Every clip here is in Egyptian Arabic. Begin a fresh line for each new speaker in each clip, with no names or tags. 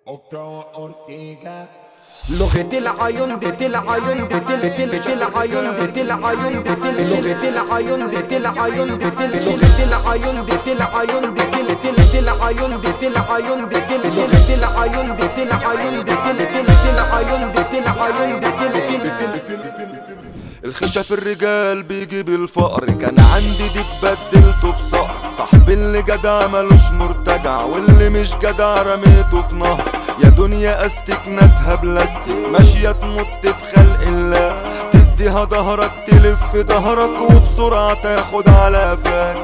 Octavo Ortega
لغة العيون دي العيون دي تل تل تل عيون دي تل عيون دي تل لغة العيون دي تل عيون دي تل لغة العيون دي تل عيون دي تل تل تل عيون دي تل عيون دي تل لغة العيون دي تل عيون دي تل تل تل عيون دي تل عيون دي تل تل تل
الخشة في الرجال بيجيب الفقر كان عندي دي اتبدلته بصقر صاحبي اللي جدع ملوش مرتجع واللي مش جدع رميته في نهر يا دنيا استك ناسها بلاستيك ماشية تمط في خلق الله تديها ظهرك تلف ظهرك وبسرعة تاخد على قفاك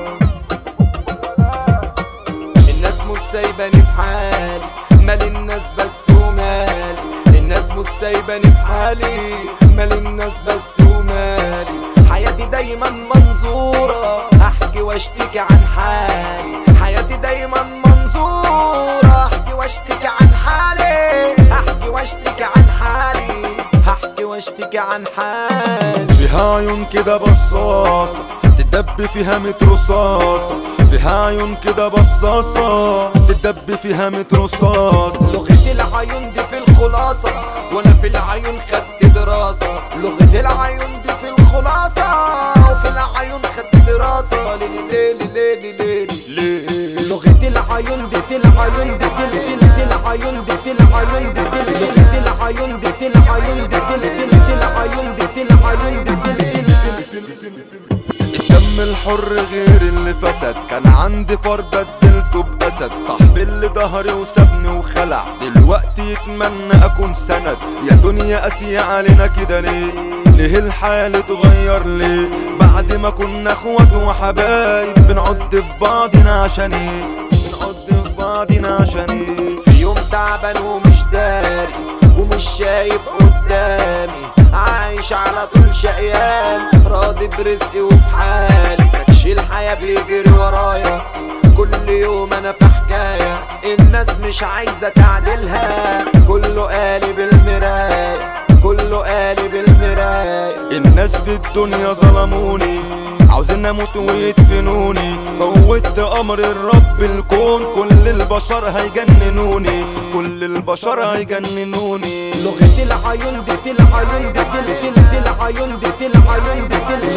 الناس مش سايباني في حالي مال الناس بس ومالي الناس مش سايباني في حالي مال الناس بس ومالي حياتي دايما منظورة احكي واشتكي عن حالي حياتي دايما منظورة احكي واشتكي عن حالي احكي واشتكي عن حالي احكي واشتكي عن حالي
فيها عيون كده بصاصة تدب فيها متر رصاصة فيها عيون كده بصاصة تدب فيها متر رصاصة
لغة العيون دي في الخلاصة وانا في العيون خدت دراسة لغة العيون دي في الخلاصة وفي العيون خدت دراسة ليلي ليلي ليلي ليلي لغة العيون دي تل عيون دي تل تل تل عيون دي تل عيون دي تل لغة العيون دي تل عيون دي تل تل تل عيون دي تل عيون دي تل تل
الدم الحر غير اللي فسد كان عندي فار بدلته بأسد صاحبي اللي ظهري وسابني وخلع دلوقتي يتمنى أكون سند يا دنيا قاسية علينا كده ليه ليه الحال اتغير ليه بعد ما كنا اخوات وحبايب بنعد في بعضنا عشان ايه بنعد في بعضنا عشان ايه
في يوم تعبان ومش داري ومش شايف قدامي عايش على طول شقيان راضي برزقي وفي حالي كاتش الحياة بيجري ورايا كل يوم انا في حكاية الناس مش عايزة تعدلها كله قالب المراية كله قالب المراية
الناس في الدنيا ظلموني عاوزين اموت ويدفنوني فوتت امر الرب الكون كل البشر هيجننوني كل البشر هيجننوني
لغة العيون دي تل عيون دي تل تل تل عيون دي تل عيون دي تل